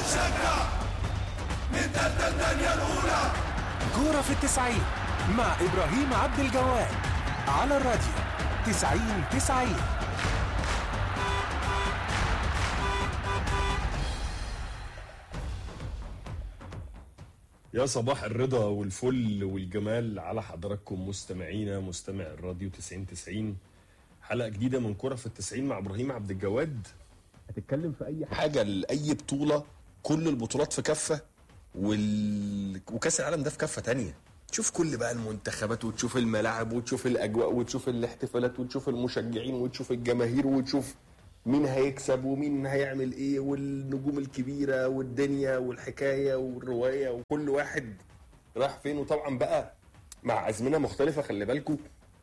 نشجع من تالتة الدنيا الأولى كورة في التسعين مع إبراهيم عبد الجواد على الراديو تسعين تسعين يا صباح الرضا والفل والجمال على حضراتكم مستمعينا مستمع الراديو 90 90 حلقة جديدة من كرة في التسعين مع إبراهيم عبد الجواد هتتكلم في أي حاجة لأي بطولة كل البطولات في كفة وال... وكأس العالم ده في كفة تانية تشوف كل بقى المنتخبات وتشوف الملاعب وتشوف الأجواء وتشوف الاحتفالات وتشوف المشجعين وتشوف الجماهير وتشوف مين هيكسب ومين هيعمل ايه والنجوم الكبيره والدنيا والحكايه والروايه وكل واحد راح فين وطبعا بقى مع ازمنه مختلفه خلي بالكم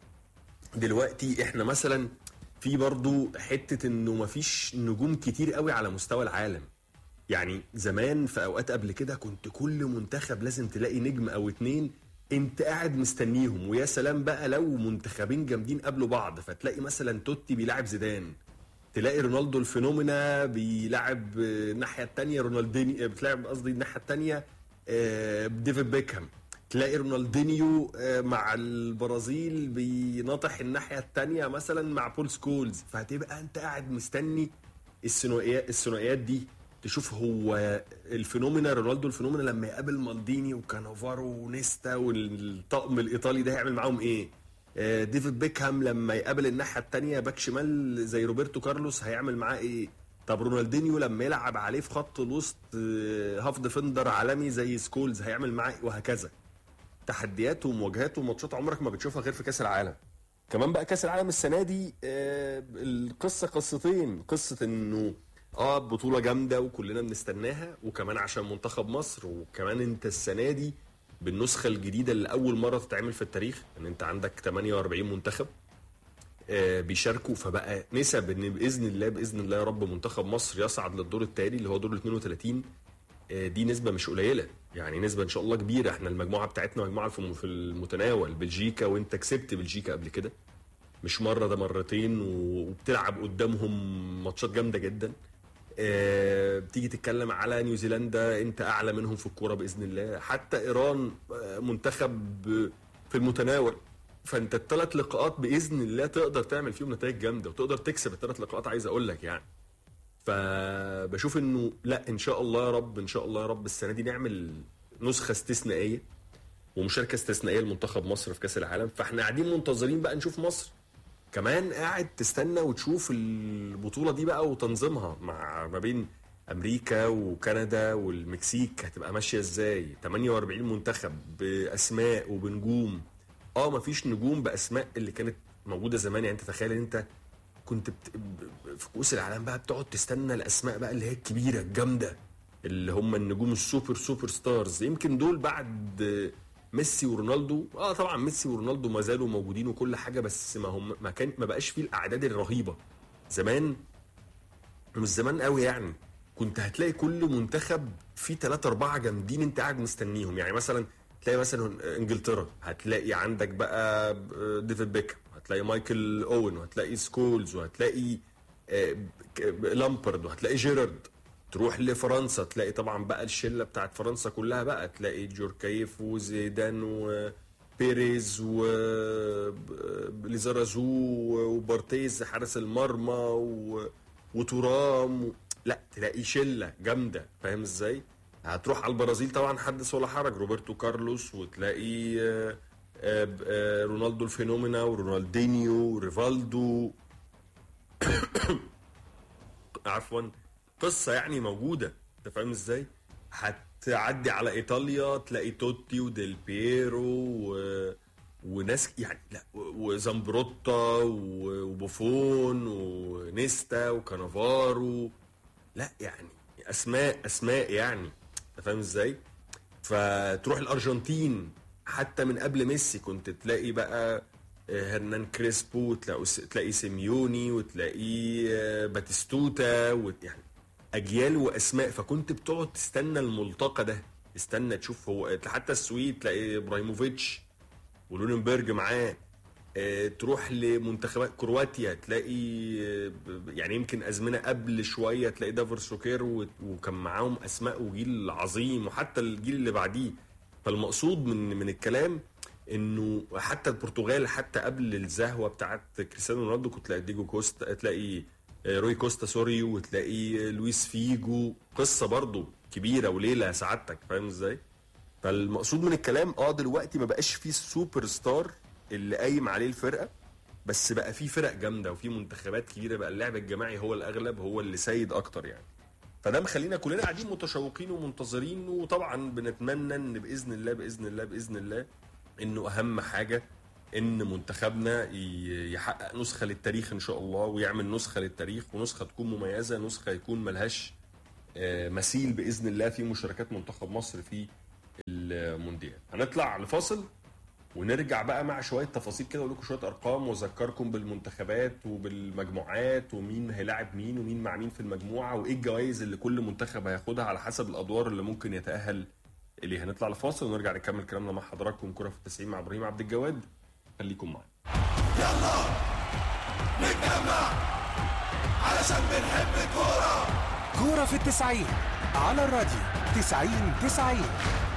دلوقتي احنا مثلا في برضو حته انه مفيش نجوم كتير قوي على مستوى العالم يعني زمان في اوقات قبل كده كنت كل منتخب لازم تلاقي نجم او اتنين انت قاعد مستنيهم ويا سلام بقى لو منتخبين جامدين قابلوا بعض فتلاقي مثلا توتي بيلاعب زيدان تلاقي رونالدو الفينومينا بيلعب آه، الناحيه الثانيه رونالدينيو بتلعب قصدي الناحيه الثانيه ديفيد بيكهام تلاقي رونالدينيو آه، مع البرازيل بيناطح الناحيه الثانيه مثلا مع بول سكولز فهتبقى انت قاعد مستني الثنائيات الثنائيات دي تشوف هو الفينومينا رونالدو الفينومينا لما يقابل مالديني وكانافارو ونيستا والطقم الايطالي ده هيعمل معاهم ايه آه، ديفيد بيكهام لما يقابل الناحيه الثانيه باك شمال زي روبرتو كارلوس هيعمل معاه ايه طب رونالدينيو لما يلعب عليه في خط الوسط آه، هاف ديفندر عالمي زي سكولز هيعمل معاه إيه؟ وهكذا تحديات ومواجهات وماتشات عمرك ما بتشوفها غير في كاس العالم كمان بقى كاس العالم السنه دي آه، القصه قصتين قصه انه اه بطوله جامده وكلنا بنستناها وكمان عشان منتخب مصر وكمان انت السنه دي بالنسخه الجديده اللي اول مره تتعمل في التاريخ ان انت عندك 48 منتخب آه، بيشاركوا فبقى نسب ان باذن الله باذن الله يا رب منتخب مصر يصعد للدور التالي اللي هو دور ال 32 آه، دي نسبه مش قليله يعني نسبه ان شاء الله كبيره احنا المجموعه بتاعتنا مجموعه في في المتناول بلجيكا وانت كسبت بلجيكا قبل كده مش مره ده مرتين و- وبتلعب قدامهم ماتشات جامده جدا آه، بتيجي تتكلم على نيوزيلندا انت اعلى منهم في الكوره باذن الله حتى ايران آه، منتخب آه، في المتناول فانت الثلاث لقاءات باذن الله تقدر تعمل فيهم نتائج جامده وتقدر تكسب الثلاث لقاءات عايز اقول لك يعني فبشوف انه لا ان شاء الله يا رب ان شاء الله يا رب السنه دي نعمل نسخه استثنائيه ومشاركه استثنائيه لمنتخب مصر في كاس العالم فاحنا قاعدين منتظرين بقى نشوف مصر كمان قاعد تستنى وتشوف البطوله دي بقى وتنظيمها مع ما بين امريكا وكندا والمكسيك هتبقى ماشيه ازاي 48 منتخب باسماء وبنجوم اه مفيش نجوم باسماء اللي كانت موجوده زمان يعني انت تخيل ان انت كنت بت... ب- في كؤوس العالم بقى بتقعد تستنى الاسماء بقى اللي هي الكبيره الجامده اللي هم النجوم السوبر سوبر ستارز يمكن دول بعد ميسي ورونالدو اه طبعا ميسي ورونالدو ما زالوا موجودين وكل حاجه بس ما هم ما كان ما بقاش فيه الاعداد الرهيبه زمان مش زمان قوي يعني كنت هتلاقي كل منتخب فيه ثلاثة أربعة جامدين أنت قاعد مستنيهم يعني مثلا تلاقي مثلا إنجلترا هتلاقي عندك بقى ديفيد بيكهام هتلاقي مايكل أوين وهتلاقي سكولز وهتلاقي آه، ك- لامبرد وهتلاقي جيرارد تروح لفرنسا تلاقي طبعا بقى الشله بتاعت فرنسا كلها بقى تلاقي جوركايف وزيدان وبيريز وليزارازو وبارتيز حارس المرمى و... وترام و... لا تلاقي شله جامده فاهم ازاي؟ هتروح على البرازيل طبعا حدث ولا حرج روبرتو كارلوس وتلاقي آه، آه، آه، رونالدو الفينومينا ورونالدينيو وريفالدو عفوا قصه يعني موجوده انت فاهم ازاي هتعدي على ايطاليا تلاقي توتي وديل بيرو و... وناس يعني لا و- وزامبروتا و- وبوفون ونيستا وكانافارو لا يعني اسماء اسماء يعني انت فاهم ازاي فتروح الارجنتين حتى من قبل ميسي كنت تلاقي بقى آه، هرنان كريسبو وتلاقي تلاقي سيميوني وتلاقي آه، باتيستوتا وت- يعني اجيال واسماء فكنت بتقعد تستنى الملتقى ده تستنى تشوف هو حتى السويد تلاقي ابراهيموفيتش ولونenberg معاه آه، تروح لمنتخبات كرواتيا تلاقي آه، ب- يعني يمكن ازمنه قبل شويه تلاقي دافر سوكير و- وكان معاهم اسماء وجيل عظيم وحتى الجيل اللي بعديه فالمقصود من من الكلام انه حتى البرتغال حتى قبل الزهوه بتاعت كريستيانو رونالدو كنت تلاقي ديجو كوستا تلاقي آه، روي كوستا سوري وتلاقي آه، لويس فيجو قصه برضو كبيره وليله سعادتك فاهم ازاي؟ فالمقصود من الكلام اه دلوقتي ما بقاش فيه السوبر ستار اللي قايم عليه الفرقه بس بقى في فرق جامده وفي منتخبات كبيره بقى اللعب الجماعي هو الاغلب هو اللي سيد اكتر يعني فده مخلينا كلنا قاعدين متشوقين ومنتظرين وطبعا بنتمنى ان باذن الله باذن الله باذن الله انه اهم حاجه ان منتخبنا ي- يحقق نسخه للتاريخ ان شاء الله ويعمل نسخه للتاريخ ونسخه تكون مميزه نسخه يكون ملهاش آه، مثيل باذن الله في مشاركات منتخب مصر في المونديال هنطلع لفاصل ونرجع بقى مع شويه تفاصيل كده اقول لكم شويه ارقام واذكركم بالمنتخبات وبالمجموعات ومين هيلاعب مين ومين مع مين في المجموعه وايه الجوائز اللي كل منتخب هياخدها على حسب الادوار اللي ممكن يتاهل اليها هنطلع لفاصل ونرجع نكمل كلامنا مع حضراتكم كره في التسعين مع ابراهيم عبد الجواد خليكم معانا يلا نتجمع علشان بنحب الكورة كورة في التسعين على الراديو تسعين تسعين